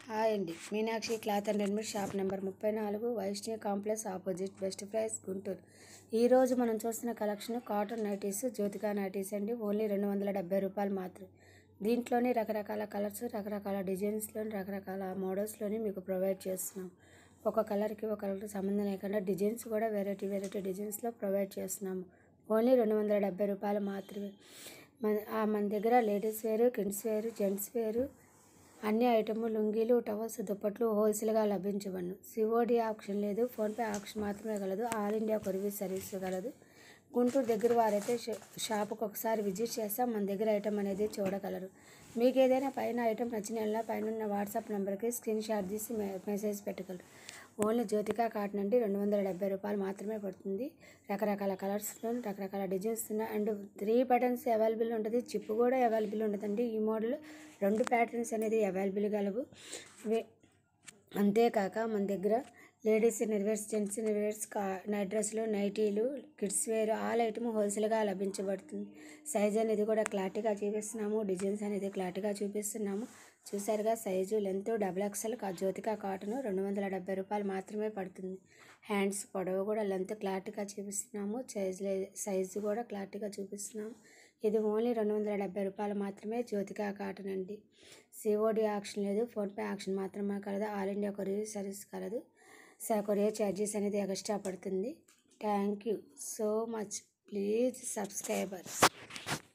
hi అండి Meenakshi cloth and readymade shop number ముప్పై నాలుగు Vaishnavi complex opposite best price Guntur ఈరోజు మనం చూస్తున్న collection cotton nighties Jyothika nighties అండి ఓన్లీ రెండు వందల డెబ్బై రూపాయలు మాత్రమే దీంట్లోని రకరకాల కలర్స్ రకరకాల డిజైన్స్లోని రకరకాల మోడల్స్లోని మీకు ప్రొవైడ్ చేస్తున్నాం ఒక కలర్కి ఒక కలర్కి సంబంధం లేకుండా డిజైన్స్ కూడా వెరైటీ వెరైటీ డిజైన్స్లో ప్రొవైడ్ చేస్తున్నాము ఓన్లీ రెండు వందల డెబ్బై రూపాయలు మాత్రమే మన ఆ మన దగ్గర లేడీస్ వేరు కిడ్స్ వేరు జెంట్స్ వేరు అన్ని ఐటమ్ లుంగీలు టవల్స్ దుప్పట్లు హోల్సేల్గా లభించవను సిఓడి ఆప్షన్ లేదు ఫోన్పే ఆప్షన్ మాత్రమే కలదు ఆల్ ఇండియా కొరియర్ సర్వీస్ కలదు గుంటూరు దగ్గర వారైతే షా- షాపుకి ఒకసారి విజిట్ చేస్తాం మన దగ్గర ఐటమ్ అనేది చూడగలరు మీకు ఏదైనా పైన ఐటమ్ నచ్చిన పైన ఉన్న వాట్సాప్ నెంబర్కి స్క్రీన్ షాట్ తీసి మె- మెసేజ్ పెట్టగలరు ఓన్లీ జ్యోతికా కాటన్ అండి రెండు వందల డెబ్బై రూపాయలు మాత్రమే పడుతుంది రకరకాల కలర్స్లో రకరకాల డిజైన్స్ ఉన్నాయి అండ్ త్రీ బటన్స్ అవైలబుల్ ఉంటుంది చిప్ కూడా అవైలబుల్ ఉంటుందండి ఈ మోడల్ రెండు ప్యాటర్న్స్ అనేది అవైలబుల్ గలవు వే- అంతేకాక మన దగ్గర లేడీస్ నిర్వేర్స్ జెంట్స్ నిర్వేర్స్ కా నైట్ డ్రెస్సులు నైటీలు కిడ్స్ వేర్ ఆల్ ఐటమ్ హోల్సేల్గా లభించబడుతుంది సైజ్ అనేది కూడా క్లారిటీగా చూపిస్తున్నాము డిజైన్స్ అనేది క్లారిటీగా చూపిస్తున్నాము చూసారుగా సైజు లెంత్ డబుల్ ఎక్స్ఎల్ కా జ్యోతికా కాటన్ రెండు వందల డెబ్బై రూపాయలు మాత్రమే పడుతుంది హ్యాండ్స్ పొడవు కూడా లెంత్ క్లారిటీగా చూపిస్తున్నాము సైజ్ సైజు కూడా క్లారిటీగా చూపిస్తున్నాము ఇది ఓన్లీ రెండు వందల డెబ్బై రూపాయలు మాత్రమే జ్యోతికా కాటన్ అండి సిఓడి ఆప్షన్ లేదు ఫోన్పే ఆప్షన్ మాత్రమే కలదు ఆల్ ఇండియా కొరియర్ సర్వీస్ కలదు స కొరియర్ ఛార్జెస్ అనేది ఎక్స్ట్రా పడుతుంది thank you so much please subscribers